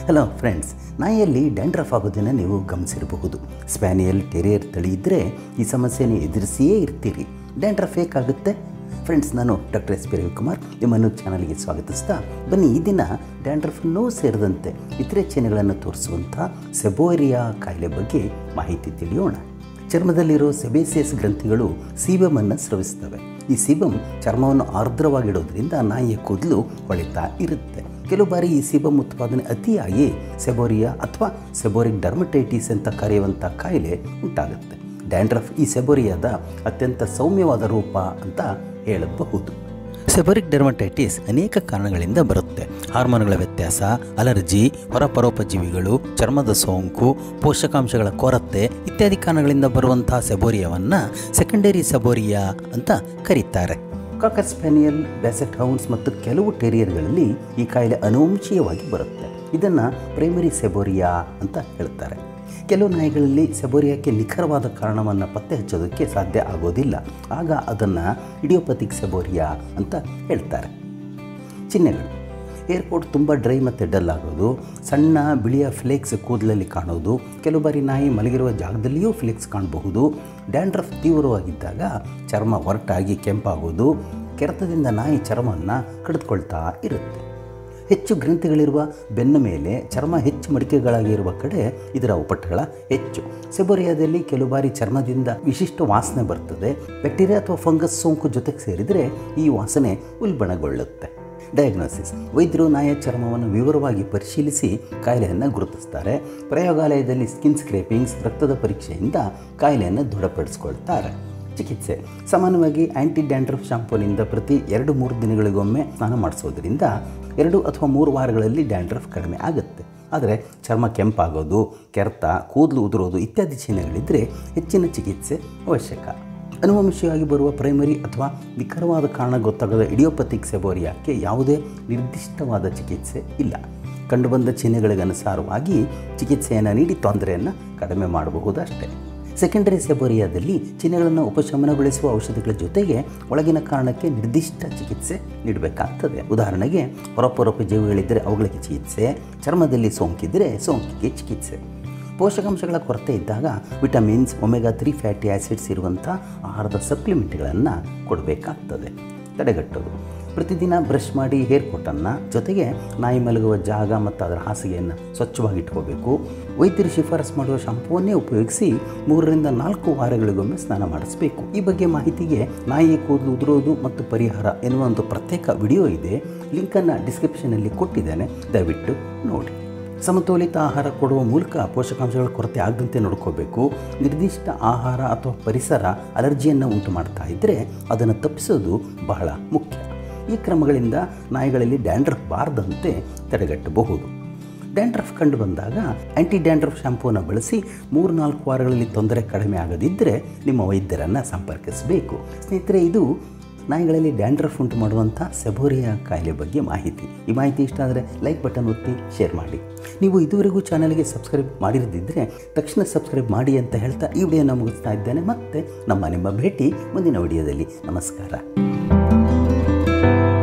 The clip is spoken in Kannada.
ಹಲೋ ಫ್ರೆಂಡ್ಸ್ ನಾಯಿಯಲ್ಲಿ ಡ್ಯಾಂಡ್ರಫ್ ಆಗೋದನ್ನು ನೀವು ಗಮನಿಸಿರಬಹುದು ಸ್ಪ್ಯಾನಿಯಲ್ ಟೆರಿಯರ್ ತಳಿ ಇದ್ದರೆ ಈ ಸಮಸ್ಯೆಯನ್ನು ಎದುರಿಸಿಯೇ ಇರ್ತೀರಿ ಡ್ಯಾಂಡ್ರಫ್ ಏಕಾಗುತ್ತೆ ಫ್ರೆಂಡ್ಸ್ ನಾನು ಡಾಕ್ಟರ್ ಎಸ್ ಪಿ ರವಿಕುಮಾರ್ ನಿಮ್ಮನ್ನು ಚಾನಲ್ಗೆ ಸ್ವಾಗತಿಸ್ತಾ ಬನ್ನಿ ಈ ದಿನ ಡ್ಯಾಂಡ್ರಫನ್ನು ಸೇರಿದಂತೆ ಇತರೆ ಚಿಹ್ನೆಗಳನ್ನು ತೋರಿಸುವಂಥ ಸೆಬೋರಿಯಾ ಕಾಯಿಲೆ ಬಗ್ಗೆ ಮಾಹಿತಿ ತಿಳಿಯೋಣ ಚರ್ಮದಲ್ಲಿರೋ ಸೆಬೇಸಿಯಸ್ ಗ್ರಂಥಿಗಳು ಸೀಬಮನ್ನು ಸ್ರವಿಸ್ತವೆ ಈ ಸೀಬಮ್ ಚರ್ಮವನ್ನು ಆರ್ದ್ರವಾಗಿಡೋದ್ರಿಂದ ನಾಯಿಯ ಕೂದಲು ಹೊಳಿತಾ ಇರುತ್ತೆ ಕೆಲವು ಬಾರಿ ಈ ಸೀಬಮ್ ಉತ್ಪಾದನೆ ಅತಿಯಾಗಿ ಸೆಬೋರಿಯಾ ಅಥವಾ ಸೆಬೋರಿಕ್ ಡರ್ಮಟೈಟಿಸ್ ಅಂತ ಕರೆಯುವಂಥ ಕಾಯಿಲೆ ಉಂಟಾಗುತ್ತೆ ಡ್ಯಾಂಡ್ರಫ್ ಈ ಸೆಬೋರಿಯಾದ ಅತ್ಯಂತ ಸೌಮ್ಯವಾದ ರೂಪ ಅಂತ ಹೇಳಬಹುದು ಸೆಬೋರಿಕ್ ಡರ್ಮಟೈಟಿಸ್ ಅನೇಕ ಕಾರಣಗಳಿಂದ ಬರುತ್ತೆ ಹಾರ್ಮೋನ್ಗಳ ವ್ಯತ್ಯಾಸ ಅಲರ್ಜಿ ಹೊರಪರೋಪಜೀವಿಗಳು ಚರ್ಮದ ಸೋಂಕು ಪೋಷಕಾಂಶಗಳ ಕೊರತೆ ಇತ್ಯಾದಿ ಕಾರಣಗಳಿಂದ ಬರುವಂತಹ ಸೆಬೋರಿಯಾವನ್ನು ಸೆಕೆಂಡರಿ ಸೆಬೋರಿಯಾ ಅಂತ ಕರೀತಾರೆ ಕಾಕರ್ ಸ್ಪ್ಯಾನಿಯಲ್ ಬ್ಯಾಸೆಟ್ ಹೌನ್ಸ್ ಮತ್ತು ಕೆಲವು ಟೆರಿಯರ್ಗಳಲ್ಲಿ ಈ ಕಾಯಿಲೆ ಅನುವಂಶೀಯವಾಗಿ ಬರುತ್ತೆ ಇದನ್ನು ಪ್ರೈಮರಿ ಸೆಬೋರಿಯಾ ಅಂತ ಹೇಳ್ತಾರೆ ಕೆಲವು ನಾಯಿಗಳಲ್ಲಿ ಸೆಬೋರಿಯಾಕ್ಕೆ ನಿಖರವಾದ ಕಾರಣವನ್ನು ಪತ್ತೆ ಹಚ್ಚೋದಕ್ಕೆ ಸಾಧ್ಯ ಆಗೋದಿಲ್ಲ ಆಗ ಅದನ್ನು ಇಡಿಯೋಪತಿಕ್ ಸೆಬೋರಿಯಾ ಅಂತ ಹೇಳ್ತಾರೆ ಚಿಹ್ನೆಗಳು ಏರ್ಪೋರ್ಟ್ ತುಂಬ ಡ್ರೈ ಮತ್ತು ಡಲ್ ಆಗೋದು ಸಣ್ಣ ಬಿಳಿಯ ಫ್ಲೇಕ್ಸ್ ಕೂದಲಲ್ಲಿ ಕಾಣೋದು ಕೆಲವು ಬಾರಿ ನಾಯಿ ಮಲಗಿರುವ ಜಾಗದಲ್ಲಿಯೂ ಫ್ಲೇಕ್ಸ್ ಕಾಣಬಹುದು ಡ್ಯಾಂಡ್ರಫ್ ತೀವ್ರವಾಗಿದ್ದಾಗ ಚರ್ಮ ಒರಟಾಗಿ ಕೆಂಪಾಗೋದು ಕೆರೆತದಿಂದ ನಾಯಿ ಚರ್ಮವನ್ನು ಕಡಿದುಕೊಳ್ತಾ ಇರುತ್ತೆ ಹೆಚ್ಚು ಗ್ರಂಥಿಗಳಿರುವ ಬೆನ್ನ ಮೇಲೆ ಚರ್ಮ ಹೆಚ್ಚು ಮಡಿಕೆಗಳಾಗಿರುವ ಕಡೆ ಇದರ ಉಪಟಳ ಹೆಚ್ಚು ಸೆಬೋರಿಯಾದಲ್ಲಿ ಕೆಲವು ಬಾರಿ ಚರ್ಮದಿಂದ ವಿಶಿಷ್ಟ ವಾಸನೆ ಬರ್ತದೆ ಬ್ಯಾಕ್ಟೀರಿಯಾ ಅಥವಾ ಫಂಗಸ್ ಸೋಂಕು ಜೊತೆಗೆ ಸೇರಿದರೆ ಈ ವಾಸನೆ ಉಲ್ಬಣಗೊಳ್ಳುತ್ತೆ ಡಯಾಗ್ನೋಸಿಸ್ ವೈದ್ಯರು ನಾಯಿಯ ಚರ್ಮವನ್ನು ವಿವರವಾಗಿ ಪರಿಶೀಲಿಸಿ ಕಾಯಿಲೆಯನ್ನು ಗುರುತಿಸ್ತಾರೆ ಪ್ರಯೋಗಾಲಯದಲ್ಲಿ ಸ್ಕಿನ್ ಸ್ಕ್ರೇಪಿಂಗ್ಸ್ ರಕ್ತದ ಪರೀಕ್ಷೆಯಿಂದ ಕಾಯಿಲೆಯನ್ನು ದೃಢಪಡಿಸ್ಕೊಳ್ತಾರೆ ಚಿಕಿತ್ಸೆ ಸಾಮಾನ್ಯವಾಗಿ ಆ್ಯಂಟಿ ಡ್ಯಾಂಡ್ರಫ್ ಶಾಂಪೂನಿಂದ ಪ್ರತಿ ಎರಡು ಮೂರು ದಿನಗಳಿಗೊಮ್ಮೆ ಸ್ನಾನ ಮಾಡಿಸೋದ್ರಿಂದ ಎರಡು ಅಥವಾ ಮೂರು ವಾರಗಳಲ್ಲಿ ಡ್ಯಾಂಡ್ರಫ್ ಕಡಿಮೆ ಆಗುತ್ತೆ ಆದರೆ ಚರ್ಮ ಕೆಂಪಾಗೋದು ಕೆರೆತ ಕೂದಲು ಉದುರೋದು ಇತ್ಯಾದಿ ಚಿಹ್ನೆಗಳಿದ್ದರೆ ಹೆಚ್ಚಿನ ಚಿಕಿತ್ಸೆ ಅವಶ್ಯಕ ಅನುವಂಶಿಯಾಗಿ ಬರುವ ಪ್ರೈಮರಿ ಅಥವಾ ನಿಖರವಾದ ಕಾರಣ ಗೊತ್ತಾಗದ ಇಡಿಯೋಪತಿಕ್ ಸೆಬೋರಿಯಾಕ್ಕೆ ಯಾವುದೇ ನಿರ್ದಿಷ್ಟವಾದ ಚಿಕಿತ್ಸೆ ಇಲ್ಲ ಕಂಡುಬಂದ ಚಿಹ್ನೆಗಳಿಗೆ ಅನುಸಾರವಾಗಿ ಚಿಕಿತ್ಸೆಯನ್ನು ನೀಡಿ ತೊಂದರೆಯನ್ನು ಕಡಿಮೆ ಮಾಡಬಹುದಷ್ಟೇ ಸೆಕೆಂಡರಿ ಸೆಬೋರಿಯಾದಲ್ಲಿ ಚಿಹ್ನೆಗಳನ್ನು ಉಪಶಮನಗೊಳಿಸುವ ಔಷಧಿಗಳ ಜೊತೆಗೆ ಒಳಗಿನ ಕಾರಣಕ್ಕೆ ನಿರ್ದಿಷ್ಟ ಚಿಕಿತ್ಸೆ ನೀಡಬೇಕಾಗ್ತದೆ ಉದಾಹರಣೆಗೆ ಹೊರಪೊರಪು ಜೀವಿಗಳಿದ್ದರೆ ಅವುಗಳಿಗೆ ಚಿಕಿತ್ಸೆ ಚರ್ಮದಲ್ಲಿ ಸೋಂಕಿದ್ದರೆ ಸೋಂಕಿಗೆ ಚಿಕಿತ್ಸೆ ಪೋಷಕಾಂಶಗಳ ಕೊರತೆ ಇದ್ದಾಗ vitamins omega three fatty acids ಇರುವಂಥ ಆಹಾರದ ಸಪ್ಲಿಮೆಂಟ್ಗಳನ್ನು ಕೊಡಬೇಕಾಗ್ತದೆ ತಡೆಗಟ್ಟೋದು ಪ್ರತಿದಿನ ಬ್ರಷ್ ಮಾಡಿ ಹೇರ್ ಕೋಟನ್ನು ಜೊತೆಗೆ ನಾಯಿ ಮಲಗುವ ಜಾಗ ಮತ್ತು ಅದರ ಹಾಸಿಗೆಯನ್ನು ಸ್ವಚ್ಛವಾಗಿ ಇಟ್ಕೋಬೇಕು ವೈದ್ಯರು ಶಿಫಾರಸು ಮಾಡುವ ಶಾಂಪೂವನ್ನೇ ಉಪಯೋಗಿಸಿ ಮೂರರಿಂದ ನಾಲ್ಕು ವಾರಗಳಿಗೊಮ್ಮೆ ಸ್ನಾನ ಮಾಡಿಸಬೇಕು ಈ ಬಗ್ಗೆ ಮಾಹಿತಿಗೆ ನಾಯಿಯ ಕೂದಲು ಉದುರೋದು ಮತ್ತು ಪರಿಹಾರ ಎನ್ನುವ ಒಂದು ಪ್ರತ್ಯೇಕ ವಿಡಿಯೋ ಇದೆ ಲಿಂಕನ್ನು ಡಿಸ್ಕ್ರಿಪ್ಷನಲ್ಲಿ ಕೊಟ್ಟಿದ್ದೇನೆ ದಯವಿಟ್ಟು ನೋಡಿ ಸಮತೋಲಿತ ಆಹಾರ ಕೊಡುವ ಮೂಲಕ ಪೋಷಕಾಂಶಗಳ ಕೊರತೆ ಆಗದಂತೆ ನೋಡ್ಕೋಬೇಕು ನಿರ್ದಿಷ್ಟ ಆಹಾರ ಅಥವಾ ಪರಿಸರ ಅಲರ್ಜಿಯನ್ನು ಉಂಟು ಮಾಡ್ತಾ ಇದ್ದರೆ ಅದನ್ನು ತಪ್ಪಿಸೋದು ಬಹಳ ಮುಖ್ಯ ಈ ಕ್ರಮಗಳಿಂದ ನಾಯಿಗಳಲ್ಲಿ ಡ್ಯಾಂಡ್ರಫ್ ಬಾರದಂತೆ ತಡೆಗಟ್ಟಬಹುದು ಡ್ಯಾಂಡ್ರಫ್ ಕಂಡು ಬಂದಾಗ ಆ್ಯಂಟಿ ಡ್ಯಾಂಡ್ರಫ್ ಶಾಂಪೂನ ಬಳಸಿ ಮೂರು ನಾಲ್ಕು ವಾರಗಳಲ್ಲಿ ತೊಂದರೆ ಕಡಿಮೆ ಆಗದಿದ್ದರೆ ನಿಮ್ಮ ವೈದ್ಯರನ್ನು ಸಂಪರ್ಕಿಸಬೇಕು ಸ್ನೇಹಿತರೆ ಇದು ನಾಯಿಗಳಲ್ಲಿ ಡ್ಯಾಂಡ್ರಫ್ ಉಂಟು ಮಾಡುವಂಥ ಸೆಬೋರಿಯಾ ಕಾಯಿಲೆ ಬಗ್ಗೆ ಮಾಹಿತಿ ಈ ಮಾಹಿತಿ ಇಷ್ಟ ಆದರೆ ಲೈಕ್ ಬಟನ್ ಒತ್ತಿ ಶೇರ್ ಮಾಡಿ ನೀವು ಇದುವರೆಗೂ ಚಾನಲ್ಗೆ ಸಬ್ಸ್ಕ್ರೈಬ್ ಮಾಡಿರದಿದ್ದರೆ ತಕ್ಷಣ ಸಬ್ಸ್ಕ್ರೈಬ್ ಮಾಡಿ ಅಂತ ಹೇಳ್ತಾ ಈ ವಿಡಿಯೋನ ಮುಗಿಸ್ತಾ ಇದ್ದೇನೆ ಮತ್ತೆ ನಮ್ಮ ನಿಮ್ಮ ಭೇಟಿ ಮುಂದಿನ ವಿಡಿಯೋದಲ್ಲಿ ನಮಸ್ಕಾರ